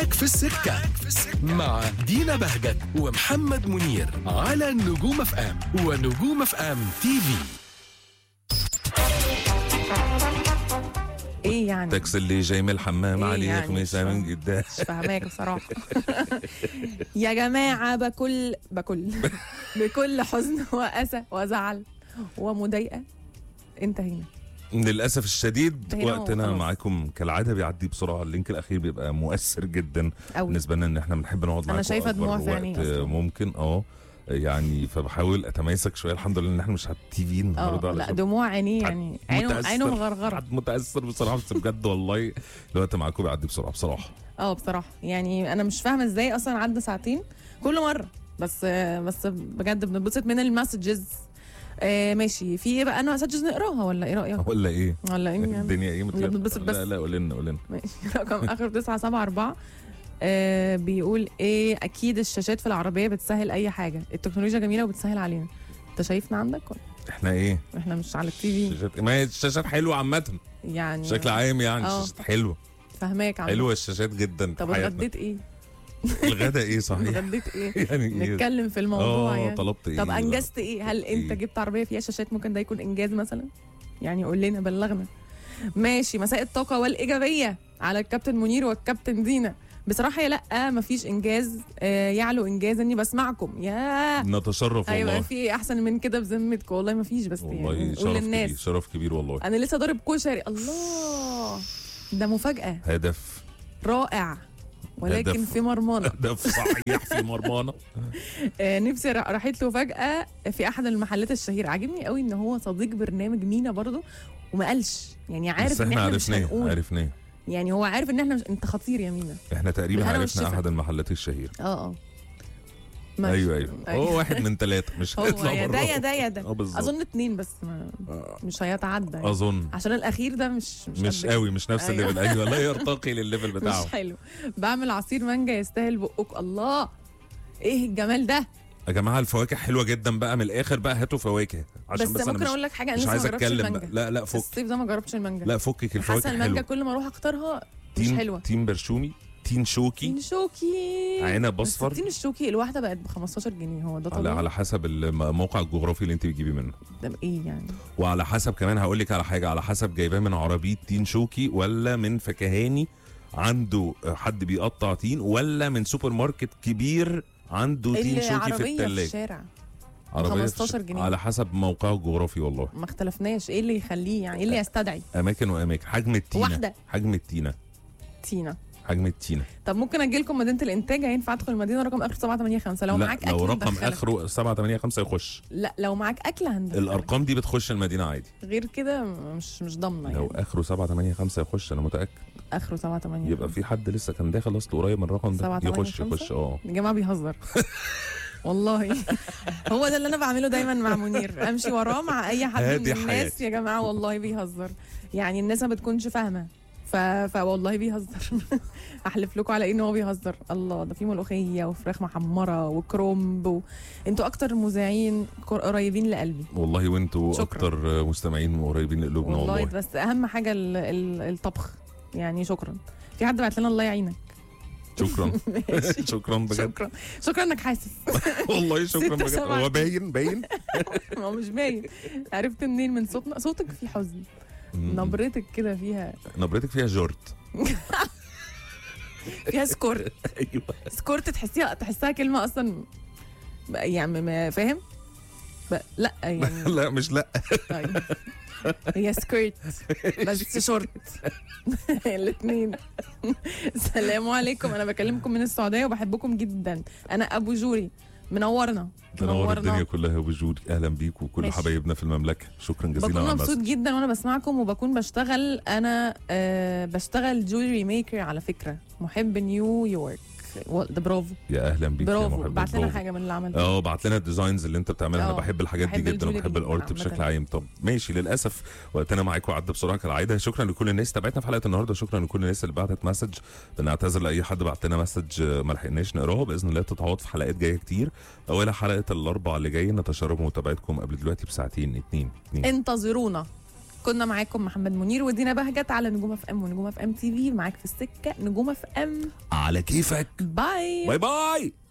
معاك في السكة مع دينا بهجت ومحمد منير على نجوم اف ام ونجوم اف ام تي في ايه يعني تاكس اللي جاي من الحمام إيه عليه يعني؟ خميسة مش من قدام مش فاهماك بصراحه يا جماعه بكل بكل بكل حزن واسى وزعل ومضايقه انتهينا للاسف الشديد انتهينا وقتنا وخلاص. معاكم كالعاده بيعدي بسرعه اللينك الاخير بيبقى مؤثر جدا قوي بالنسبه لنا ان احنا بنحب نقعد معاكم شايفة أكبر دموع في وقت عينيه أصلاً. ممكن اه يعني فبحاول اتماسك شويه الحمد لله ان احنا مش على التي في النهارده اه لا علشان دموع عينيه يعني عينه متأثر. عينه مغرغره حد متاثر بصراحه بس بجد والله الوقت معاكم بيعدي بسرعه بصراحه اه بصراحه يعني انا مش فاهمه ازاي اصلا عدى ساعتين كل مره بس بس بجد بنتبسط من المسجز آه ماشي في ايه بقى انا مسجز نقراها ولا ايه رايك ولا ايه ولا ايه يعني؟ الدنيا ايه ولا بنتبسط بس؟ لا لا قول لنا قول لنا ماشي رقم اخر 974 آه بيقول ايه اكيد الشاشات في العربيه بتسهل اي حاجه التكنولوجيا جميله وبتسهل علينا انت شايفنا عندك ولا احنا ايه احنا مش على التي في الشاشات ما هي الشاشات حلوه عامه يعني بشكل عام يعني آه. الشاشات حلوه فاهماك عم حلوه الشاشات جدا طب في حياتنا. اتغديت ايه الغدا ايه صحيح اتغديت ايه يعني ايه نتكلم في الموضوع اه يعني طلبت ايه طب انجزت ايه هل انت إيه؟ جبت عربيه فيها شاشات ممكن ده يكون انجاز مثلا يعني قول لنا بلغنا ماشي مساء الطاقه والايجابيه على الكابتن منير والكابتن دينا بصراحه يا لا مفيش انجاز آه يعلو انجاز اني بسمعكم يا نتشرف ايوه والله في ايه احسن من كده بذمتكم والله مفيش بس والله يعني شرف قول كبير للناس شرف كبير والله انا لسه ضارب كشري الله ده مفاجاه هدف رائع ولكن هدف. في مرمانه هدف صحيح في مرمانا آه، نفسي را- راحت له فجأة في أحد المحلات الشهيرة عاجبني قوي إن هو صديق برنامج مينا برضه وما قالش يعني عارف بس إن احنا إحنا مش عرفناه هنقول عرفناه يعني هو عارف إن إحنا مش أنت خطير يا مينا احنا تقريبا بالهنا عرفنا والشفا. احد المحلات الشهيره أه أه ماشي. ايوه ايوه هو واحد من ثلاثه مش هو هيطلع يا ده بره يا ده يا اه ده بالظبط أظن اتنين بس ما آه، مش هيتعدى يعني. اظن عشان الأخير ده مش مش, مش قد قوي مش نفس أيوة. الليفل ايوه لا يرتقي للليفل كده. بتاعه مش حلو بعمل عصير مانجا يستاهل بقك الله إيه الجمال ده يا جماعه الفواكه حلوه جدا بقى من الاخر بقى هاتوا فواكه عشان بس, بس, انا ممكن مش, أقول لك حاجة أنا مش لسه عايز ما جربتش اتكلم بقى المانجا لا لا فك الصيف ده ما جربتش المانجا لا فكك حاسه الفواكه المانجا حلوه كل ما اروح اختارها مش تين حلوه تين برشومي تين شوكي تين شوكي عنب بس اصفر التين الشوكي الواحده بقت ب 15 جنيه هو ده على طبيعي على حسب الموقع الجغرافي اللي انت بتجيبي منه ده ايه يعني وعلى حسب كمان هقول لك على حاجه على حسب جايباه من عربيه تين شوكي ولا من فكهاني عنده حد بيقطع تين ولا من سوبر ماركت كبير عنده تين شوكي في العربيه في الثلاجه الشارع عربيه في 15 الش- جنيه. على حسب موقعه الجغرافي والله ما اختلفناش ايه اللي يخليه يعني ايه اللي يستدعي اماكن واماكن حجم التينه واحدة. حجم التينه تينا حجم التينه طب ممكن اجي لكم مدينه الانتاج هينفع ادخل المدينه رقم اخر 785 لو لا معاك لو اكل رقم هندخلك. اخره 785 يخش لا لو معاك اكل هندخلك الارقام دي بتخش المدينه عادي غير كده مش مش ضامنه لو يعني اخره 785 يخش انا متاكد اخره 785 يبقى في حد لسه كان داخل اصل قريب من الرقم ده 785 يخش يخش اه يا جماعه بيهزر والله هو ده اللي انا بعمله دايما مع منير امشي وراه مع اي حد من هادي الناس حياتي. يا جماعه والله بيهزر يعني الناس ما بتكونش فاهمه ف... فوالله بيهزر احلف لكم على ان هو بيهزر الله ده في ملوخيه وفراخ محمره وكرومب و... انتوا اكتر مذيعين قر- قريبين لقلبي والله وانتوا شكراً. اكتر مستمعين قريبين لقلوبنا والله, والله بس اهم حاجه ال... ال... الطبخ يعني شكرا في حد بعت لنا الله يعينك شكرا ماشي. شكرا بجد شكرا شكرا انك حاسس والله شكرا ستة بجد سبعة. هو باين باين ما هو مش باين عرفت منين من صوتنا صوتك فيه حزن نبرتك كده فيها نبرتك فيها جورت فيها سكورت ايوه سكورت تحسيها تحسها كلمه اصلا ب- يعني ما فاهم ب... لا يعني لا مش لا طيب هي سكيرت بس شورت الاثنين السلام عليكم انا بكلمكم من السعوديه وبحبكم جدا انا ابو جوري منورنا تنور الدنيا كلها وجود اهلا بيك وكل ماشي. حبايبنا في المملكه شكرا جزيلا بكون على مبسوط المسج. جدا وانا بسمعكم وبكون بشتغل انا آه بشتغل جولري ميكر على فكره محب نيويورك و- ده برافو يا اهلا بيك يا برافو محب بعت لنا برافو. حاجه من اللي عملته اه بعت لنا الديزاينز اللي انت بتعملها انا اه، بحب الحاجات دي بحب جدا وبحب الجولري الارت عامة. بشكل عام طب ماشي للاسف وقتنا معاكم عدى بسرعه كالعاده شكرا لكل الناس تابعتنا في حلقه النهارده شكرا لكل الناس اللي بعتت مسج بنعتذر لاي حد بعت لنا مسج آه، ما لحقناش نقراها باذن الله تتعوض في حلقات جايه كتير اولها حلقه الاربعاء اللي جاي نتشرف بمتابعتكم قبل دلوقتي بساعتين اتنين اتنين انتظرونا كنا معاكم محمد منير ودينا بهجت على نجوم اف ام ونجوم اف ام تي في معاك في السكه نجوم اف ام على كيفك باي باي باي